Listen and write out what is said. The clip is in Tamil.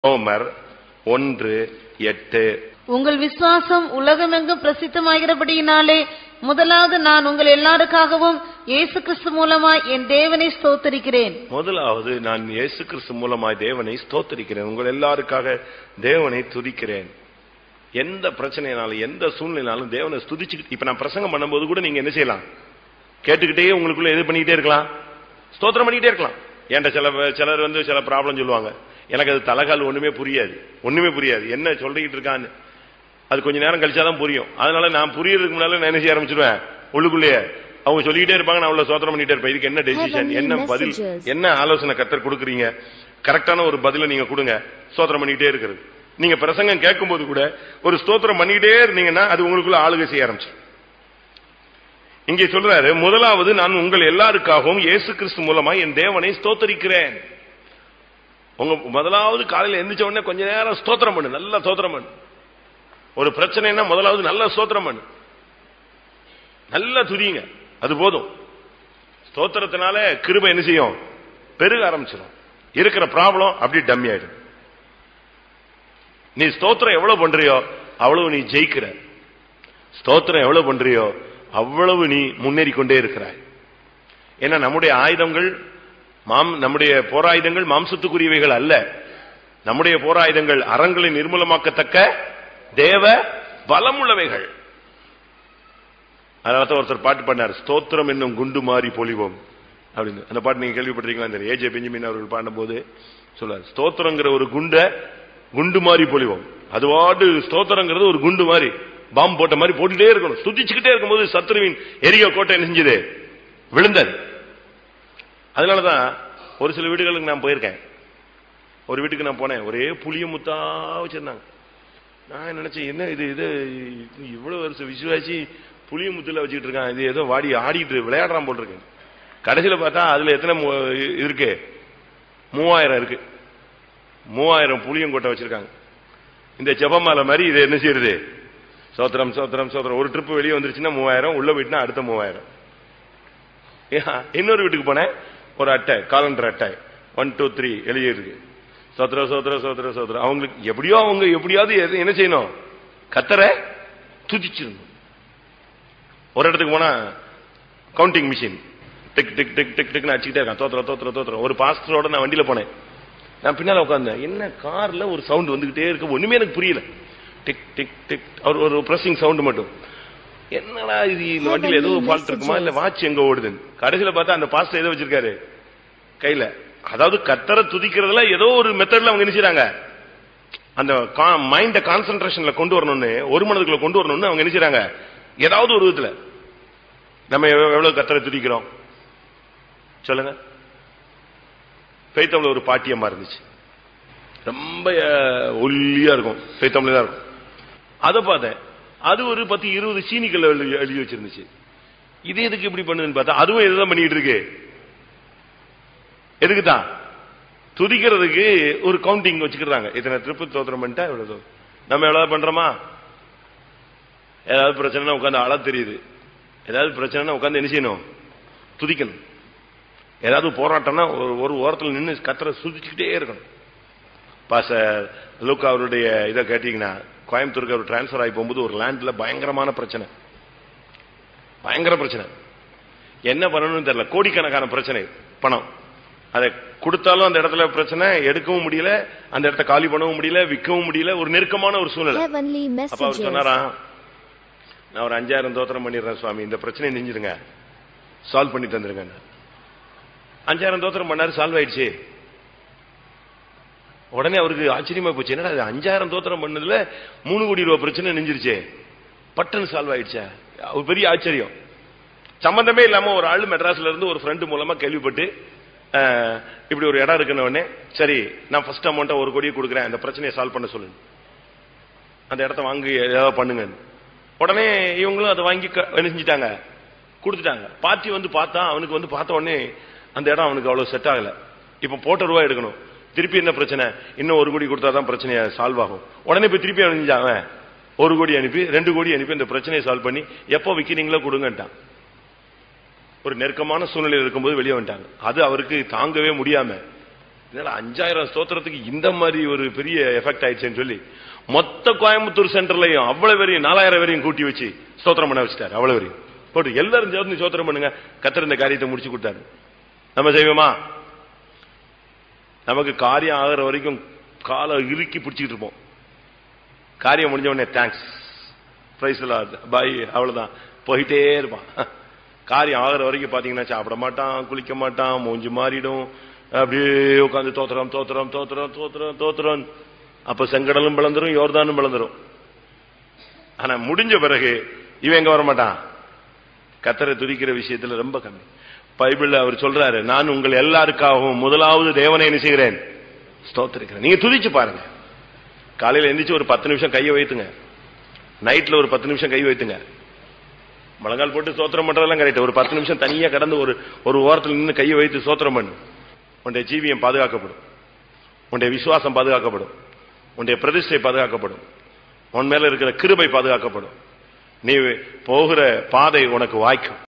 ரோமர் ஒன்று எட்டு உங்கள் விசுவாசம் உலகமெங்கும் பிரசித்தமாகிறபடியினாலே முதலாவது நான் உங்கள் எல்லாருக்காகவும் இயேசு கிறிஸ்து மூலமாய் என் தேவனை ஸ்தோத்தரிக்கிறேன் முதலாவது நான் இயேசு கிறிஸ்து மூலமாய் தேவனை ஸ்தோத்தரிக்கிறேன் உங்கள் எல்லாருக்காக தேவனை துதிக்கிறேன் எந்த பிரச்சனைனாலும் எந்த சூழ்நிலைனாலும் தேவனை ஸ்துதிச்சுக்கிட்டு இப்ப நான் பிரசங்கம் பண்ணும்போது கூட நீங்க என்ன செய்யலாம் கேட்டுக்கிட்டே உங்களுக்குள்ள எது பண்ணிக்கிட்டே இருக்கலாம் ஸ்தோத்திரம் பண்ணிக்கிட்டே இருக்கலாம் என்கிட்ட சில சிலர் வந்து சில ப்ராப்ளம் சொல்லுவாங்க எனக்கு அது தலகால் ஒண்ணுமே புரியாது ஒண்ணுமே புரியாது என்ன சொல்லிக்கிட்டு இருக்கான்னு அது கொஞ்ச நேரம் கழிச்சாதான் புரியும் அதனால நான் புரியறதுக்கு முன்னால நான் என்ன செய்ய ஆரம்பிச்சிருவேன் உள்ளுக்குள்ளேயே அவங்க சொல்லிக்கிட்டே இருப்பாங்க நான் உள்ள சோத்திரம் பண்ணிட்டே இருப்பேன் இதுக்கு என்ன டெசிஷன் Heavenly என்ன பதில் messages. என்ன ஆலோசனை கத்தர் கொடுக்குறீங்க கரெக்டான ஒரு பதில நீங்க கொடுங்க ஸ்தோத்திரம் பண்ணிக்கிட்டே இருக்கிறது நீங்க பிரசங்கம் கேட்கும்போது கூட ஒரு ஸ்தோத்திரம் பண்ணிக்கிட்டே இருந்தீங்கன்னா அது உங்களுக்குள்ள ஆளுகை செய்ய ஆரம்பிச்சு இங்கே சொல்றாரு முதலாவது நான் உங்கள் எல்லாருக்காகவும் இயேசு கிறிஸ்து மூலமா என் தேவனை ஸ்தோத்தரிக்கிறேன் உங்க முதலாவது காலையில எந்திரிச்ச உடனே கொஞ்ச நேரம் ஸ்தோத்திரம் பண்ணு நல்லா ஸ்தோத்திரம் பண்ணு ஒரு பிரச்சனைனா முதலாவது நல்ல ஸ்தோத்திரம் பண்ணு நல்லா துதிங்க அது போதும் ஸ்தோத்திரத்தினால கிருபை என்ன செய்யும் பெருக ஆரம்பிச்சிடும் இருக்கிற ப்ராப்ளம் அப்படி டம்மி ஆயிடும் நீ ஸ்தோத்திரம் எவ்வளவு பண்றியோ அவ்வளவு நீ ஜெயிக்கிற ஸ்தோத்திரம் எவ்வளவு பண்றியோ அவ்வளவு நீ முன்னேறி கொண்டே இருக்கிறாய் ஏன்னா நம்முடைய ஆயுதங்கள் மாம் நம்முடைய போராயுதங்கள் மாம்சத்துக்குரியவைகள் அல்ல நம்முடைய போராயுதங்கள் அறங்களை நிர்மூலமாக்கத்தக்க தேவ பலமுள்ளவைகள் அதனால ஒருத்தர் பாட்டு பண்ணார் ஸ்தோத்திரம் என்னும் குண்டு மாறி பொலிவோம் அப்படின்னு அந்த பாட்டு நீங்க கேள்விப்பட்டிருக்கீங்களா தெரியும் ஏஜே பெஞ்சமின் அவர்கள் பாடும்போது சொல்றாரு ஸ்தோத்திரங்கிற ஒரு குண்டை குண்டு மாறி பொலிவோம் அதுவாடு ஸ்தோத்திரங்கிறது ஒரு குண்டு மாதிரி பாம்பு போட்ட மாதிரி போட்டுட்டே இருக்கணும் ஸ்துதிச்சுக்கிட்டே இருக்கும்போது சத்ருவின் எரிய கோட்டை என்ன செஞ்சது விழுந்தது அதனாலதான் ஒரு சில வீடுகளுக்கு நான் போயிருக்கேன் ஒரு வீட்டுக்கு நான் போனேன் ஒரே புளிய முத்தா வச்சிருந்தாங்க நான் நினைச்சேன் என்ன இது இது இவ்வளவு வருஷம் விசுவாசி புளிய முத்துல வச்சுக்கிட்டு இருக்கான் இது ஏதோ வாடி ஆடிட்டு விளையாடுறான் போல் இருக்கு கடைசியில பார்த்தா அதுல எத்தனை மு- இருக்கு மூவாயிரம் இருக்கு மூவாயிரம் புளியங்கொட்டை வச்சிருக்காங்க இந்த ஜெபமாலை மாதிரி இது என்ன செய்யறது சோத்திரம் சோத்திரம் சோத்திரம் ஒரு ட்ரிப் வெளியே வந்துருச்சுன்னா மூவாயிரம் உள்ள போயிட்டுனா அடுத்த மூவாயிரம் ஏன், இன்னொரு வீட்டுக்கு போனேன் ஒரு அட்டை காலண்டர் அட்டை ஒன் டூ த்ரீ எழுதியிருக்கு சோத்திர சோத்திர சோத்திர சோத்திரம் அவங்களுக்கு எப்படியோ அவங்க எப்படியாவது எது- என்ன செய்யணும் கத்தரை துதிச்சிடணும் ஒரு இடத்துக்கு போனா கவுண்டிங் மிஷின் டிக் டிக் டிக் டிக் டிக்னு அடிச்சுக்கிட்டே இருக்கான் தோத்திரம் தோத்திரம் தோத்திரம் ஒரு பாஸ்டரோட நான் வண்டியில போனேன் நான் பின்னால உட்கார்ந்தேன் என்ன கார்ல ஒரு சவுண்ட் வந்துகிட்டே இருக்கு ஒண்ணுமே எனக்கு புரியல டிக் டிக் டிக் ஒரு ஒரு பிரஸிங் சவுண்ட் மட்டும் என்னடா இது இந்த வண்டியில ஏதோ ஃபால்ட் இருக்குமா இல்ல வாட்ச் எங்க ஓடுதுன்னு கடைசியில பார்த்தா அந்த பாஸ்டர் எதை வச்சிருக்காரு கையில அதாவது கத்தரை துதிக்கிறதுல ஏதோ ஒரு மெத்தட்ல அவங்க என்ன செய்றாங்க அந்த மைண்ட கான்சென்ட்ரேஷன்ல கொண்டு வரணும்னு ஒரு மனதுக்குள்ள கொண்டு வரணும்னு அவங்க என்ன செய்றாங்க ஏதாவது ஒரு விதத்துல நம்ம எவ்வ- எவ்வளவு கத்தரை துதிக்கிறோம் சொல்லுங்க பெய்த்தமிழ் ஒரு பாட்டியம்மா இருந்துச்சு ரொம்ப அஹ், ஒல்லியா இருக்கும் பெய்த்தமிழ் தான் இருக்கும் அதை பார்த்தேன் அது ஒரு பத்து இருபது சீனிக்கல்ல எழுதி எழுதி வச்சிருந்துச்சு இது எதுக்கு இப்படி பண்ணுதுன்னு பார்த்தா அதுவும் இதுதான் பண்ணிட்டு இருக்கு எதுக்கு தான் துதிக்கிறதுக்கு ஒரு கவுண்டிங் வச்சுக்கிறாங்க இத்தனை ட்ரிப்பு தோத்திரம் பண்ணிட்டா இவ்வளவு தூரம். நம்ம எவ்வளவு பண்றோமா ஏதாவது பிரச்சனைனா உட்காந்து அழ தெரியுது ஏதாவது பிரச்சனைனா உட்காந்து என்ன செய்யணும் துதிக்கணும் ஏதாவது போராட்டம்னா ஒரு ஒரு ஓரத்தில் நின்று கத்தரை சுதிச்சுக்கிட்டே இருக்கணும் பாச லூக்கா அவருடைய இதை கேட்டீங்கன்னா கோயம்புத்தூருக்கு அவர் டிரான்ஸ்ஃபர் ஆகி போகும்போது ஒரு லேண்ட்ல பயங்கரமான பிரச்சனை பயங்கர பிரச்சனை என்ன பண்ணணும்னு தெரியல கோடிக்கணக்கான பிரச்சனை பணம் அதை கொடுத்தாலும் அந்த இடத்துல பிரச்சனை எடுக்கவும் முடியல அந்த இடத்த காலி பண்ணவும் முடியல விற்கவும் முடியல ஒரு நெருக்கமான ஒரு சூழ்நிலை Heavenly அப்ப அவர் messages. சொன்னாரா நான் ஒரு அஞ்சாயிரம் தோத்திரம் பண்ணிடுறேன் சுவாமி இந்த பிரச்சனையை நெஞ்சிருங்க சால்வ் பண்ணி தந்துருங்க அஞ்சாயிரம் தோத்திரம் பண்ணாரு சால்வ் ஆயிடுச்சு உடனே அவருக்கு ஆச்சரியமா போச்சு என்னடா இது அஞ்சாயிரம் தோத்திரம் பண்ணதுல மூணு கோடி ரூபாய் பிரச்சனை நெஞ்சிருச்சே பட்டன் சால்வ் ஆயிடுச்சா ஒரு பெரிய ஆச்சரியம் சம்பந்தமே இல்லாம ஒரு ஆளு மெட்ராஸ்ல இருந்து ஒரு ஃப்ரெண்டு மூலமா கேள்விப்பட்டு அஹ், இப்படி ஒரு இடம் இருக்குன்ன உடனே சரி நான் ஃபர்ஸ்ட் அமௌண்ட்டை ஒரு கோடியை கொடுக்குறேன் அந்த பிரச்சனையை சால்வ் பண்ண சொல்லுங்க அந்த இடத்த வாங்கி ஏதாவது பண்ணுங்க உடனே இவங்களும் அதை வாங்கி க- என்ன செஞ்சிட்டாங்க கொடுத்துட்டாங்க பார்ட்டி வந்து பார்த்தா அவனுக்கு வந்து பார்த்த உடனே அந்த இடம் அவனுக்கு அவ்வளவு செட் ஆகல இப்ப போட்ட ரூபாய் எடுக்கணும் திருப்பி என்ன பிரச்சனை இன்னும் ஒரு கோடி கொடுத்தா தான் பிரச்சனையை சால்வ் ஆகும் உடனே இப்ப திருப்பி அனுப்பிச்சான் அவன் ஒரு கோடி அனுப்பி ரெண்டு கோடி அனுப்பி இந்த பிரச்சனையை சால்வ் பண்ணி எப்போ விக்கிறீங்களோ கொடுங்கன்ட்டான் ஒரு நெருக்கமான சூழ்நிலையில் இருக்கும்போது வெளியே வந்துட்டாங்க அது அவருக்கு தாங்கவே முடியாம என்னடா அஞ்சாயிரம் ஸ்தோத்திரத்துக்கு இந்த மாதிரி ஒரு பெரிய எஃபெக்ட் ஆயிடுச்சுன்னு சொல்லி மொத்த கோயம்புத்தூர் சென்டர்லயும் அவ்வளவு வரையும் நாலாயிரம் வரையும் கூட்டி வச்சு ஸ்தோத்திரம் பண்ண வச்சுட்டாரு அவ்வளவு வரையும் போட்டு எல்லாரும் சேர்ந்து ஸ்தோத்திரம் பண்ணுங்க கத்தர் இந்த காரியத்தை முடிச்சு கொடுத்தாரு நம்ம செய்வோமா நமக்கு காரியம் ஆகிற வரைக்கும் காலை இறுக்கி பிடிச்சிட்டு இருப்போம் காரியம் முடிஞ்ச உடனே தேங்க்ஸ் பிரைஸ் பாய் அவ்வளவுதான் போயிட்டே இருப்பான் காரியம் ஆகிற வரைக்கும் பாத்தீங்கன்னா சாப்பிட மாட்டான் குளிக்க மாட்டான் மூஞ்சி மாறிடும் அப்படியே உட்காந்து தோத்துறோம் தோத்துறோம் தோத்துறோம் தோத்துறோம் தோத்துறோம் அப்ப செங்கடலும் பிளந்துரும் யோர்தானும் பிளந்துரும் ஆனா முடிஞ்ச பிறகு இவன் எங்க வர மாட்டான் கத்தரை துதிக்கிற விஷயத்துல ரொம்ப கம்மி பைபிள்ல அவர் சொல்றாரு நான் உங்கள் எல்லாருக்காகவும் முதலாவது தேவனை என்ன செய்கிறேன் ஸ்தோத்திருக்கிறேன் நீங்க துதிச்சு பாருங்க காலையில எந்திரிச்சு ஒரு பத்து நிமிஷம் கையை வைத்துங்க நைட்ல ஒரு பத்து நிமிஷம் கை வைத்துங்க முழங்கால் போட்டு சோத்திரம் பண்றதெல்லாம் கரெக்ட் ஒரு பத்து நிமிஷம் தனியா கடந்து ஒரு ஒரு ஓரத்தில் நின்று கையை வைத்து சோத்திரம் பண்ணு உன்னுடைய ஜீவியம் பாதுகாக்கப்படும் உன்னுடைய விசுவாசம் பாதுகாக்கப்படும் உன்னுடைய பிரதிஷ்டை பாதுகாக்கப்படும் உன் மேல இருக்கிற கிருபை பாதுகாக்கப்படும் நீ போகிற பாதை உனக்கு வாய்க்கும்